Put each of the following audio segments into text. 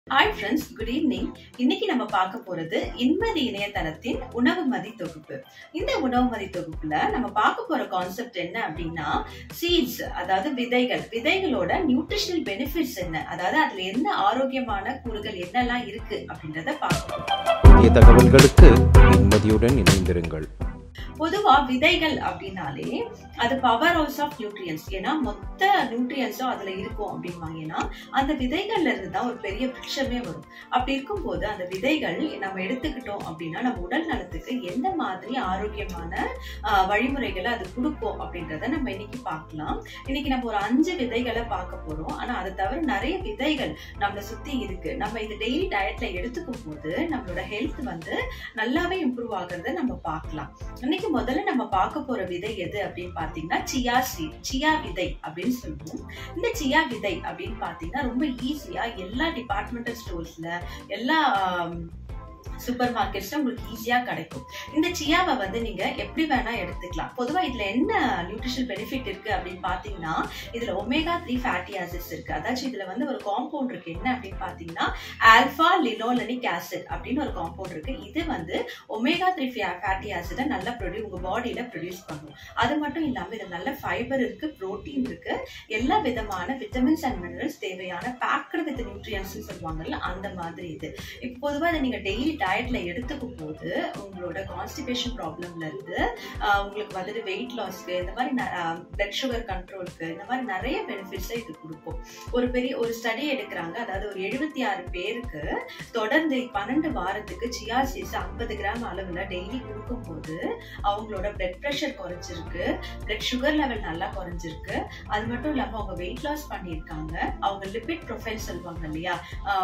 hi friends good evening இன்னைக்கு நம்ம பார்க்க போறது இன்மதி இணையதளத்தின் உணவு மதி தொகுப்பு இந்த உணவு மதி தொகுப்புல நம்ம பார்க்க போற கான்செப்ட் என்ன அப்படின்னா சீட்ஸ் அதாவது விதைகள் விதைகளோட நியூட்ரிஷனல் பெனிஃபிட்ஸ் என்ன அதாவது அதுல என்ன ஆரோக்கியமான கூறுகள் என்னெல்லாம் இருக்கு அப்படின்றத பார்க்கணும் புதிய தகவல்களுக்கு நிம்மதியுடன் இணைந்திருங்கள் பொதுவா விதைகள் அப்படின்னாலே அது பவர் ஹவுஸ் ஆஃப் நியூட்ரியன்ஸ் ஏன்னா மொத்த நியூட்ரியன்ஸும் அதுல இருக்கும் அப்படின்வாங்க ஏன்னா அந்த விதைகள்ல இருந்து தான் ஒரு பெரிய விருட்சமே வரும் அப்படி இருக்கும்போது அந்த விதைகள் நம்ம எடுத்துக்கிட்டோம் அப்படின்னா நம்ம உடல் நலத்துக்கு எந்த மாதிரி ஆரோக்கியமான ஆஹ், வழிமுறைகளை அது கொடுக்கும் அப்படின்றத நம்ம இன்னைக்கு பார்க்கலாம் இன்னைக்கு நம்ம ஒரு அஞ்சு விதைகளை பார்க்க போறோம் ஆனா அதை தவிர நிறைய விதைகள் நம்மளை சுத்தி இருக்கு நம்ம இது டெய்லி டயட்ல எடுத்துக்கும் போது நம்மளோட ஹெல்த் வந்து நல்லாவே இம்ப்ரூவ் ஆகுறத நம்ம பார்க்கலாம் இன்னைக்கு முதல்ல நம்ம பார்க்க போற விதை எது அப்படின்னு பாத்தீங்கன்னா சியா சீட் சியா விதை அப்படின்னு சொல்லுவோம் இந்த சியா விதை அப்படின்னு பாத்தீங்கன்னா ரொம்ப ஈஸியா எல்லா டிபார்ட்மெண்டல் ஸ்டோர்ஸ்ல எல்லா சூப்பர் மார்க்கெட்ஸ்ல உங்களுக்கு ஈஸியா கிடைக்கும் இந்த சியாவை வந்து நீங்க எப்படி வேணா எடுத்துக்கலாம் பொதுவா இதுல என்ன நியூட்ரிஷன் பெனிஃபிட் இருக்கு அப்படின்னு பாத்தீங்கன்னா இதுல ஒமேகா த்ரீ ஃபேட்டி ஆசிட்ஸ் இருக்கு அதாச்சும் இதுல வந்து ஒரு காம்பவுண்ட் இருக்கு என்ன அப்படின்னு பாத்தீங்கன்னா ஆல்பா லினோலனிக் ஆசிட் அப்படின்னு ஒரு காம்பவுண்ட் இருக்கு இது வந்து ஒமேகா த்ரீ ஃபேட்டி ஆசிடை நல்லா ப்ரொடியூ உங்க பாடியில ப்ரொடியூஸ் பண்ணும் அது மட்டும் இல்லாம இது நல்ல ஃபைபர் இருக்கு புரோட்டீன் இருக்கு எல்லா விதமான விட்டமின்ஸ் அண்ட் மினரல்ஸ் தேவையான பேக்கடு வித் நியூட்ரியன்ஸ் சொல்லுவாங்கல்ல அந்த மாதிரி இது இப்போ பொதுவாக இதை நீங்க டெய்லி டயட்ல எடுத்துக்கும் போது உங்களோட கான்ஸ்டிபேஷன் ப்ராப்ளம்ல இருந்து ஆஹ், உங்களுக்கு வந்துட்டு வெயிட் லாஸ்க்கு இந்த மாதிரி பிளட் சுகர் கண்ட்ரோலுக்கு இந்த மாதிரி நிறைய பெனிஃபிட்ஸை இது கொடுக்கும் ஒரு பெரிய ஒரு ஸ்டடி எடுக்கிறாங்க அதாவது ஒரு எழுபத்தி ஆறு பேருக்கு தொடர்ந்து பன்னெண்டு வாரத்துக்கு சியா சீஸ் ஐம்பது கிராம் அளவுல டெய்லி கொடுக்கும்போது அவங்களோட பிளட் ப்ரெஷர் குறைஞ்சிருக்கு பிளட் சுகர் லெவல் நல்லா குறைஞ்சிருக்கு அது மட்டும் இல்லாம அவங்க வெயிட் லாஸ் பண்ணியிருக்காங்க அவங்க லிபிட் ப்ரொஃபைல் சொல்லுவாங்க இல்லையா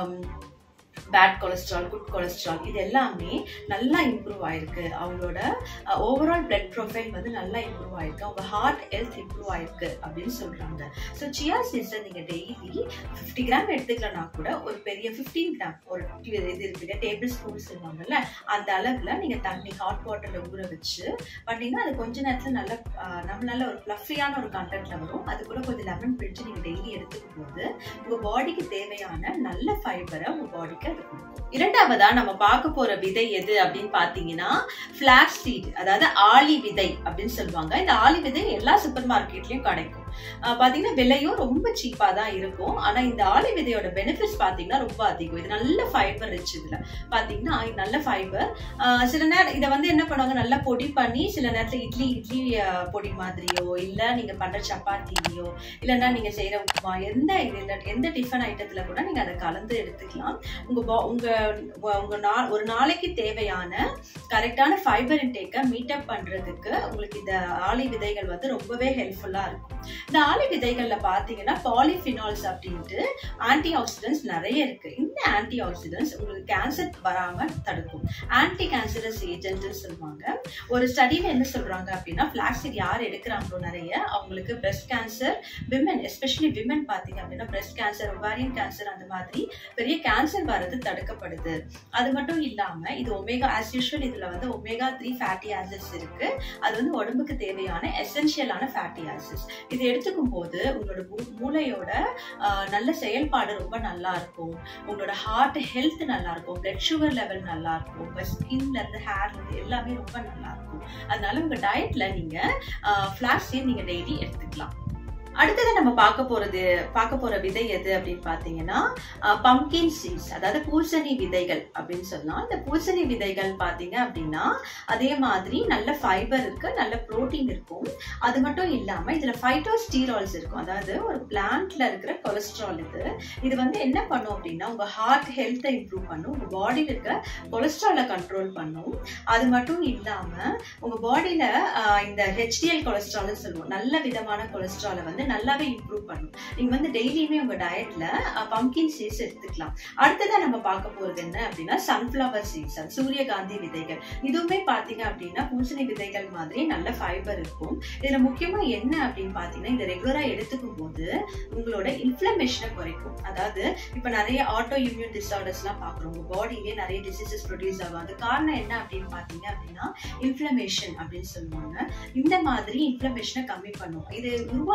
பேட் கொலஸ்ட்ரால் குட் கொலஸ்ட்ரால் இது எல்லாமே நல்லா இம்ப்ரூவ் ஆயிருக்கு அவங்களோட ஓவரால் பிளட் ப்ரொஃபைல் வந்து நல்லா இம்ப்ரூவ் ஆயிருக்கு அவங்க ஹார்ட் ஹெல்த் இம்ப்ரூவ் ஆயிருக்கு அப்படின்னு சொல்றாங்க ஸோ சியா சீட்ஸை நீங்க டெய்லி ஃபிஃப்டி கிராம் எடுத்துக்கலனா கூட ஒரு பெரிய ஃபிஃப்டீன் கிராம் ஒரு இது இருக்குங்க டேபிள் ஸ்பூன் சொல்லுவாங்கல்ல அந்த அளவுல நீங்க தண்ணி ஹாட் வாட்டர்ல ஊற வச்சு பண்ணீங்கன்னா அது கொஞ்ச நேரத்துல நல்ல ஆஹ், நம்ம நல்ல ஒரு ஃப்ளஃபியான ஒரு கண்டென்ட்ல வரும் அது கூட கொஞ்சம் லெமன் பிடிச்சு நீங்க டெய்லி எடுத்துக்கும் போது உங்க பாடிக்கு தேவையான நல்ல ஃபைபரை உங்க பாடிக்கு அது கொடுக்கும் இரண்டாவதா நம்ம பார்க்க போற விதை எது அப்படின்னு பாத்தீங்கன்னா பிளாக்ஸ் சீட் அதாவது ஆளி விதை அப்படின்னு சொல்லுவாங்க இந்த ஆளி விதை எல்லா சூப்பர் மார்க்கெட்லயும் கிடைக்கும் ஆஹ் பாத்தீங்கன்னா விலையும் ரொம்ப சீப்பா தான் இருக்கும் ஆனா இந்த ஆளி விதையோட பெனிஃபிட்ஸ் பாத்தீங்கன்னா ரொம்ப அதிகம் இது நல்ல ஃபைபர் ரிச் இதுல பாத்தீங்கன்னா இது நல்ல ஃபைபர் சில நேரம் இதை வந்து என்ன பண்ணுவாங்க நல்லா பொடி பண்ணி சில நேரத்துல இட்லி இட்லி ஆஹ் பொடி மாதிரியோ இல்ல நீங்க பண்ற சப்பாத்திலையோ இல்லைன்னா நீங்க செய்யற உப்புமா எந்த இதுல எந்த டிஃபன் ஐட்டத்துல கூட நீங்க அதை கலந்து எடுத்துக்கலாம் உங்க பா- உங்க உங்க- உங்க நா- ஒரு நாளைக்கு தேவையான கரெக்டான ஃபைபர் இன்டேக்கை மீட்டப் பண்றதுக்கு உங்களுக்கு இந்த ஆளி விதைகள் வந்து ரொம்பவே ஹெல்ப்ஃபுல்லா இருக்கும் இந்த ஆளி விதைகள்ல பாத்தீங்கன்னா பாலிஃபினால்ஸ் அப்படின்ட்டு ஆன்டி ஆக்சிடென்ட்ஸ் நிறைய இருக்கு இந்த ஆன்டி ஆக்சிடென்ட்ஸ் உங்களுக்கு கேன்சர் வராம தடுக்கும் ஆன்டி கேன்சரஸ் ஏஜென்ட் சொல்லுவாங்க ஒரு ஸ்டடியில என்ன சொல்றாங்க அப்படின்னா பிளாக்ஸிட் யார் எடுக்கிறாங்களோ நிறைய அவங்களுக்கு breast cancer women especially women பாத்தீங்க அப்படின்னா பிரஸ்ட் கேன்சர் ஒவாரியன் கேன்சர் அந்த மாதிரி பெரிய கேன்சர் வர்றது தடுக்கப்படுது அது மட்டும் இல்லாம இது ஒமேகா ஆஸ் யூஷுவல் இதுல வந்து ஒமேகா த்ரீ ஃபேட்டி ஆசிட்ஸ் இருக்கு அது வந்து உடம்புக்கு தேவையான எசென்ஷியலான ஃபேட்டி ஆசிட்ஸ் இது எடுத்துக்கும் போது உங்களோட மூ- மூளையோட ஆஹ், நல்ல செயல்பாடு ரொம்ப நல்லா இருக்கும் உங்களோட ஹார்ட் ஹெல்த் நல்லா இருக்கும் பிளட் சுகர் லெவல் நல்லா இருக்கும் உங்க ஸ்கின்ல இருந்து ஹேர்ல இருந்து எல்லாமே ரொம்ப நல்லா இருக்கும் அதனால உங்க டயட்ல நீங்க ஃபிளாக்ஸ் நீங்க டெய்லி எடுத்துக்கலாம் அடுத்தது நம்ம பார்க்க போறது பார்க்க போற விதை எது அப்படின்னு பாத்தீங்கன்னா பம்கின் சீட்ஸ் அதாவது பூசணி விதைகள் அப்படின்னு சொல்லலாம் இந்த பூசணி விதைகள் பாத்தீங்க அப்படின்னா அதே மாதிரி நல்ல ஃபைபர் இருக்கு நல்ல புரோட்டீன் இருக்கும் அது மட்டும் இல்லாம இதுல ஃபைட்டோஸ்டீரால்ஸ் இருக்கும் அதாவது ஒரு பிளான்ட்ல இருக்கிற கொலஸ்ட்ரால் இது இது வந்து என்ன பண்ணும் அப்படின்னா உங்க ஹார்ட் ஹெல்த்தை இம்ப்ரூவ் பண்ணும் உங்க பாடியில் இருக்க கொலஸ்ட்ராலை கண்ட்ரோல் பண்ணும் அது மட்டும் இல்லாம உங்க பாடியில இந்த ஹெச்டிஎல் கொலஸ்ட்ரால்னு சொல்லுவோம் நல்ல விதமான கொலஸ்ட்ராலை வந்து நல்லாவே இம்ப்ரூவ் பண்ணும் நீங்க வந்து டெய்லியுமே உங்க டயட்ல பம்கின் சீட்ஸ் எடுத்துக்கலாம் அடுத்ததா நம்ம பார்க்க போறது என்ன அப்படின்னா சன்ஃபிளவர் சீட்ஸ் சூரியகாந்தி விதைகள் இதுவுமே பாத்தீங்க அப்படின்னா பூசணி விதைகள் மாதிரி நல்ல ஃபைபர் இருக்கும் இதுல முக்கியமா என்ன அப்படின்னு பாத்தீங்கன்னா இந்த ரெகுலரா எடுத்துக்கும் போது உங்களோட இன்ஃபிளமேஷனை குறைக்கும் அதாவது இப்ப நிறைய ஆட்டோ இம்யூன் டிசார்டர்ஸ் எல்லாம் பாக்குறோம் உங்க பாடியிலே நிறைய டிசீசஸ் ப்ரொடியூஸ் ஆகும் அது காரணம் என்ன அப்படின்னு பாத்தீங்க அப்படின்னா இன்ஃபிளமேஷன் அப்படின்னு சொல்லுவாங்க இந்த மாதிரி இன்ஃபிளமேஷனை கம்மி பண்ணும் இது உருவாக்குறதுக்கு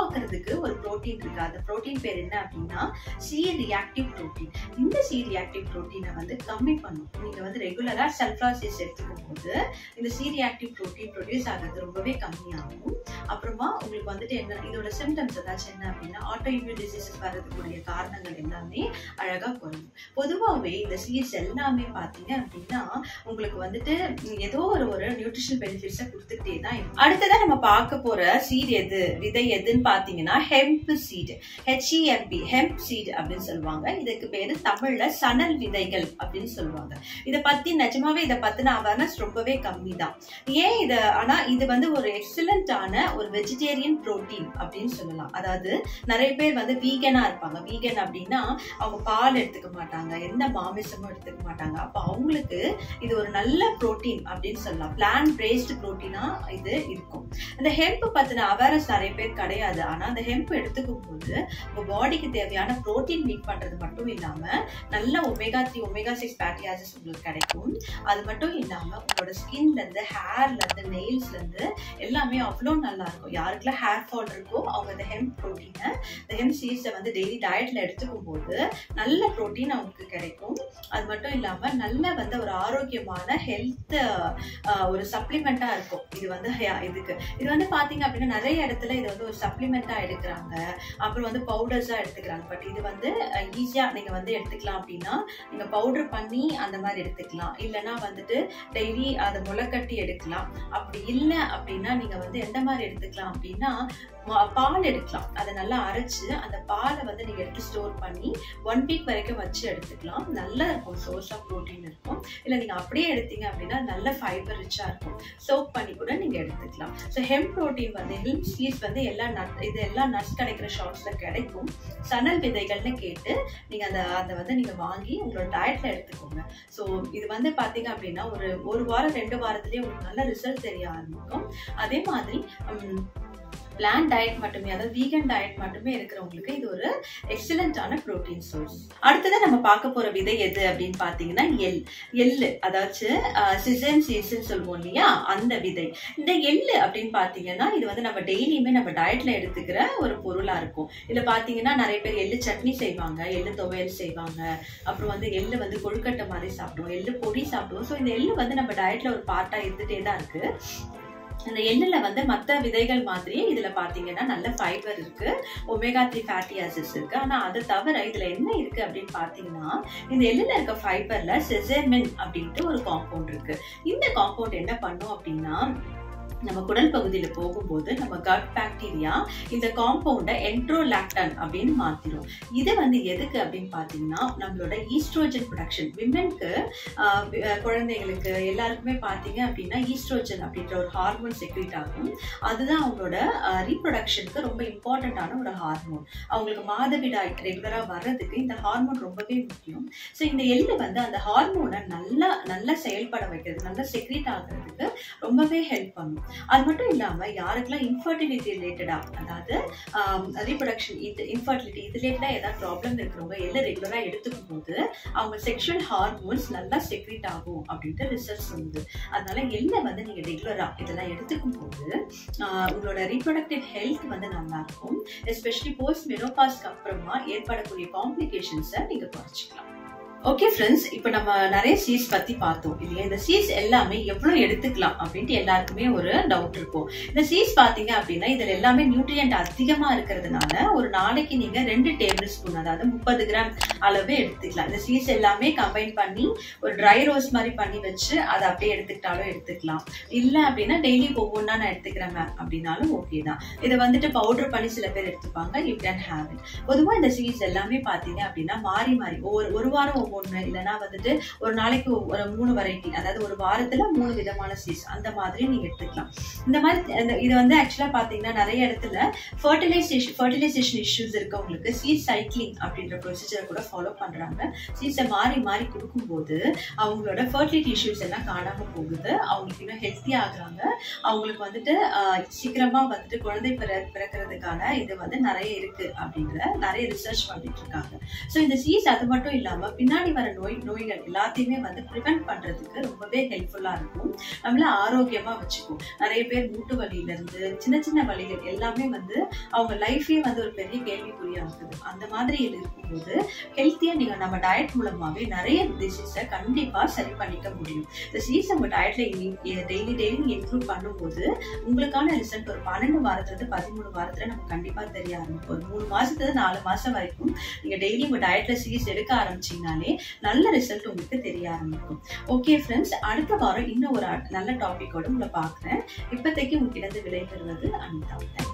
உங்களுக்கு ஒரு புரோட்டீன் இருக்கு அந்த புரோட்டீன் பேர் என்ன அப்படின்னா சி ரியாக்டிவ் புரோட்டீன் இந்த சி ரியாக்டிவ் புரோட்டீனை வந்து கம்மி பண்ணும் நீங்க வந்து ரெகுலரா சல்ஃபாசிஸ் எடுத்துக்கும் போது இந்த சி ரியாக்டிவ் புரோட்டீன் ப்ரொடியூஸ் ஆகிறது ரொம்பவே கம்மியாகும் அப்புறமா உங்களுக்கு வந்துட்டு என்ன இதோட சிம்டம்ஸ் ஏதாச்சும் என்ன அப்படின்னா ஆட்டோ இம்யூன் டிசீசஸ் வர்றதுக்குரிய காரணங்கள் எல்லாமே அழகா குறையும் பொதுவாகவே இந்த சீட்ஸ் எல்லாமே பார்த்தீங்க அப்படின்னா உங்களுக்கு வந்துட்டு ஏதோ ஒரு ஒரு நியூட்ரிஷன் பெனிஃபிட்ஸை கொடுத்துக்கிட்டே தான் இருக்கும் அடுத்ததா நம்ம பார்க்க போற சீட் எது விதை எதுன்னு பார்த்தீங்கன்னா hemp seed H E M P hemp seed அப்படின்னு சொல்லுவாங்க இதுக்கு பேரு தமிழ்ல சணல் விதைகள் அப்படின்னு சொல்லுவாங்க இதை பத்தி நிஜமாவே இதை பத்தின அவேர்னஸ் ரொம்பவே கம்மி தான் ஏன் இது ஆனா இது வந்து ஒரு எக்ஸலண்டான ஒரு வெஜிடேரியன் புரோட்டீன் அப்படின்னு சொல்லலாம் அதாவது நிறைய பேர் வந்து வீகனா இருப்பாங்க வீகன் அப்படின்னா அவங்க பால் எடுத்துக்க மாட்டாங்க எந்த மாமிசமும் எடுத்துக்க மாட்டாங்க அப்ப அவங்களுக்கு இது ஒரு நல்ல புரோட்டீன் அப்படின்னு சொல்லலாம் பிளான் பேஸ்டு புரோட்டீனா இது இருக்கும் இந்த ஹெம்ப் பத்தின அவேர்னஸ் நிறைய பேர் கிடையாது ஆனா அந்த ஹெம்ப் எடுத்துக்கும் போது உங்க பாடிக்கு தேவையான புரோட்டீன் மீட் பண்றது மட்டும் இல்லாம நல்ல omega three omega six fatty acids உங்களுக்கு கிடைக்கும் அது மட்டும் இல்லாம உங்களோட ஸ்கின்ல இருந்து ஹேர்ல இருந்து நெயில்ஸ்ல இருந்து எல்லாமே அவ்வளோ நல்லா இருக்கும் யாருக்கெல்லாம் ஹேர் ஃபால் இருக்கோ அவங்க இந்த ஹெம்ப் ப்ரோட்டீனை இந்த ஹெம்ப் சீட்ஸை வந்து டெய்லி டயட்ல எடுத்துக்கும் போது நல்ல ப்ரோட்டீன் அவங்களுக்கு கிடைக்கும் அது மட்டும் இல்லாம நல்ல வந்து ஒரு ஆரோக்கியமான ஹெல்த் ஒரு சப்ளிமெண்டா இருக்கும் இது வந்து ஹே- இதுக்கு இது வந்து பாத்தீங்க அப்படின்னா நிறைய இடத்துல இது வந்து ஒரு சப்ளிமெண்டா எடுக்கிறாங்க அப்புறம் வந்து பவுடர்ஸா எடுத்துக்கிறாங்க பட் இது வந்து ஈஸியா நீங்க வந்து எடுத்துக்கலாம் அப்படின்னா நீங்க பவுடர் பண்ணி அந்த மாதிரி எடுத்துக்கலாம் இல்லைன்னா வந்துட்டு டெய்லி அதை முளைக்கட்டி எடுக்கலாம் அப்படி இல்லை அப்படின்னா நீங்க வந்து எந்த மாதிரி எடுத்துக்கலாம் அப்படின்னா ம- பால் எடுக்கலாம் அதை நல்லா அரைச்சு அந்த பாலை வந்து நீங்க எடுத்து ஸ்டோர் பண்ணி ஒன் வீக் வரைக்கும் வச்சு எடுத்துக்கலாம் நல்லா இருக்கும் சோர்ஸ் ஆஃப் ப்ரோட்டீன் இருக்கும் இல்லை நீங்க அப்படியே எடுத்தீங்க அப்படின்னா நல்ல ஃபைபர் ரிச்சா இருக்கும் சோப் பண்ணி கூட நீங்க எடுத்துக்கலாம் ஸோ ஹெம் ப்ரோட்டீன் வந்து ஹெல்ம் சீட்ஸ் வந்து எல்லா நட் இது எல்லா நட்ஸ் கிடைக்கிற ஷாப்ஸ்ல கிடைக்கும் சணல் விதைகள்னு கேட்டு நீங்க அந்த அதை வந்து நீங்க வாங்கி உங்களோட டயட்ல எடுத்துக்கோங்க ஸோ இது வந்து பாத்தீங்க அப்படின்னா ஒரு ஒரு வாரம் ரெண்டு வாரத்திலேயே உங்களுக்கு நல்ல ரிசல்ட் தெரிய ஆரம்பிக்கும் அதே மாதிரி பிளான் டயட் மட்டுமே அதாவது வீகன் டயட் மட்டுமே இருக்கிறவங்களுக்கு இது ஒரு எக்ஸலண்டான புரோட்டீன் சோர்ஸ் அடுத்தது நம்ம பார்க்க போற விதை எது அப்படின்னு பாத்தீங்கன்னா எள் எள்ளு அதாச்சும் சிசன் சீட்ஸ்ன்னு சொல்லுவோம் இல்லையா அந்த விதை இந்த எள்ளு அப்படின்னு பாத்தீங்கன்னா இது வந்து நம்ம டெய்லியுமே நம்ம டயட்ல எடுத்துக்கிற ஒரு பொருளா இருக்கும் இதுல பாத்தீங்கன்னா நிறைய பேர் எள்ளு சட்னி செய்வாங்க எள்ளு துவையல் செய்வாங்க அப்புறம் வந்து எள்ளு வந்து கொழுக்கட்டை மாதிரி சாப்பிடுவோம் எள்ளு பொடி சாப்பிடுவோம் ஸோ இந்த எள்ளு வந்து நம்ம டயட்ல ஒரு பார்ட்டா இருந்துட்டே தான் இருக்கு இந்த எள்ளுல வந்து மத்த விதைகள் மாதிரி இதுல பாத்தீங்கன்னா நல்ல ஃபைபர் இருக்கு ஒமேகா த்ரீ ஃபேட்டி ஆசிட்ஸ் இருக்கு ஆனா அது தவிர இதுல என்ன இருக்கு அப்படின்னு பாத்தீங்கன்னா இந்த எள்ளுல இருக்க ஃபைபர்ல செசமின் அப்படின்ட்டு ஒரு காம்பவுண்ட் இருக்கு இந்த காம்பவுண்ட் என்ன பண்ணும் அப்படின்னா நம்ம குடல் பகுதியில போகும்போது நம்ம கட் பாக்டீரியா இந்த காம்பவுண்டை என்ட்ரோலாக்டன் அப்படின்னு மாத்திரும் இது வந்து எதுக்கு அப்படின்னு பாத்தீங்கன்னா நம்மளோட ஈஸ்ட்ரோஜன் ப்ரொடக்ஷன் விமென்க்கு குழந்தைங்களுக்கு எல்லாருக்குமே பாத்தீங்க அப்படின்னா ஈஸ்ட்ரோஜன் அப்படின்ற ஒரு ஹார்மோன் செக்ரேட் ஆகும் அதுதான் அவங்களோட ரீப்ரொடக்ஷனுக்கு ரொம்ப இம்பார்ட்டண்ட்டான ஒரு ஹார்மோன் அவங்களுக்கு மாதவிடாய் ரெகுலரா வர்றதுக்கு இந்த ஹார்மோன் ரொம்பவே முக்கியம் ஸோ இந்த எள்ளு வந்து அந்த ஹார்மோனை நல்லா நல்லா செயல்பட வைக்கிறது நல்லா செக்ரேட் ஆகுறதுக்கு ரொம்பவே ஹெல்ப் பண்ணும் அது மட்டும் இல்லாம யாருக்கெல்லாம் இன்ஃபர்டிலிட்டி ரிலேட்டடா அதாவது ரீப்ரொடக்ஷன் இது இன்ஃபர்டிலிட்டி இது ரிலேட்டடா ஏதாவது ப்ராப்ளம் இருக்கிறவங்க எல்லாம் ரெகுலரா எடுத்துக்கும் போது அவங்க செக்ஷுவல் ஹார்மோன்ஸ் நல்லா செக்ரேட் ஆகும் அப்படின்ட்டு ரிசர்ச் சொல்லுது அதனால எள்ளை வந்து நீங்க ரெகுலரா இதெல்லாம் எடுத்துக்கும் போது ஆஹ் உங்களோட ரீப்ரொடக்டிவ் ஹெல்த் வந்து நல்லா இருக்கும் எஸ்பெஷலி போஸ்ட் மெனோபாஸ்க்கு அப்புறமா ஏற்படக்கூடிய காம்ப்ளிகேஷன்ஸை நீங்க குறைச்சிக்கலாம் ஓகே ஃப்ரெண்ட்ஸ் இப்போ நம்ம நிறைய சீட்ஸ் பத்தி பார்த்தோம் இல்லையா இந்த சீட்ஸ் எல்லாமே எவ்வளவு எடுத்துக்கலாம் அப்படின்ட்டு எல்லாருக்குமே ஒரு டவுட் இருக்கும் இந்த சீட்ஸ் பாத்தீங்க அப்படின்னா இதுல எல்லாமே நியூட்ரியன்ட் அதிகமா இருக்கிறதுனால ஒரு நாளைக்கு நீங்க ரெண்டு டேபிள் ஸ்பூன் அதாவது முப்பது கிராம் அளவு எடுத்துக்கலாம் இந்த சீட்ஸ் எல்லாமே கம்பைன் பண்ணி ஒரு ட்ரை ரோஸ் மாதிரி பண்ணி வச்சு அதை அப்படியே எடுத்துக்கிட்டாலும் எடுத்துக்கலாம் இல்ல அப்படின்னா டெய்லி ஒவ்வொன்றா நான் எடுத்துக்கிறேன் மேம் அப்படின்னாலும் ஓகே தான் இதை வந்துட்டு பவுடர் பண்ணி சில பேர் எடுத்துப்பாங்க யூ கேன் ஹேவ் இட் பொதுவா இந்த சீட்ஸ் எல்லாமே பாத்தீங்க அப்படின்னா மாறி மாறி ஒரு ஒரு வாரம் ஒவ்வொன்று இல்லைன்னா வந்துட்டு ஒரு நாளைக்கு ஒரு மூணு வெரைட்டி அதாவது ஒரு வாரத்துல மூணு விதமான சீட்ஸ் அந்த மாதிரி நீங்க எடுத்துக்கலாம் இந்த மாதிரி இந்த- இது வந்து ஆக்சுவலா பாத்தீங்கன்னா நிறைய இடத்துல ஃபர்டிலைசேஷன் ஃபர்டிலைசேஷன் இஷ்யூஸ் இருக்கவங்களுக்கு சீட் சைக்கிளிங் அப்படின்ற ப்ரொசீஜரை கூட ஃபாலோ பண்றாங்க சீட்ஸை மாறி மாறி கொடுக்கும்போது அவங்களோட ஃபர்டிலிட்டி இஷ்யூஸ் எல்லாம் காணாம போகுது அவங்களுக்கு இன்னும் ஹெல்த்தி ஆகுறாங்க அவங்களுக்கு வந்துட்டு ஆஹ், சீக்கிரமா வந்துட்டு குழந்தை பிற பிறக்கிறதுக்கான இது வந்து நிறைய இருக்கு அப்படின்ற நிறைய ரிசர்ச் பண்ணிட்டு இருக்காங்க ஸோ இந்த சீஸ் அது மட்டும் இல்லாம பின்னாடி பின்னாடி வர நோய் நோய்கள் எல்லாத்தையுமே வந்து ப்ரிவென்ட் பண்றதுக்கு ரொம்பவே ஹெல்ப்ஃபுல்லா இருக்கும் நம்மள ஆரோக்கியமா வச்சுக்கும் நிறைய பேர் மூட்டு வலியில இருந்து சின்ன சின்ன வலிகள் எல்லாமே வந்து அவங்க லைஃபே வந்து ஒரு பெரிய கேள்விக்குறியா இருக்குது அந்த மாதிரி இது இருக்கும்போது ஹெல்த்தியா நீங்க நம்ம டயட் மூலமாவே நிறைய டிசீஸை கண்டிப்பா சரி பண்ணிக்க முடியும் இந்த சீஸ் உங்க டயட்ல டெய்லி டெய்லி இன்க்ளூட் பண்ணும்போது உங்களுக்கான ரிசல்ட் ஒரு பன்னெண்டு வாரத்துல இருந்து பதிமூணு வாரத்துல நமக்கு கண்டிப்பா தெரிய ஆரம்பிக்கும் ஒரு மூணு மாசத்துல இருந்து நாலு மாசம் வரைக்கும் நீங்க டெய்லி உங்க டயட்ல சீஸ் எடுக்க ஆரம்பிச்சீங்கனாலே நல்ல ரிசல்ட் உங்களுக்கு தெரிய ஆரம்பிக்கும் ஓகே ஃப்ரெண்ட்ஸ் அடுத்த வாரம் இன்னும் ஒரு நல்ல டாபிக்கோட உங்களை பாக்குறேன் இப்போதைக்கு உங்ககிட்ட இருந்து விடை பெறுவது அனிதா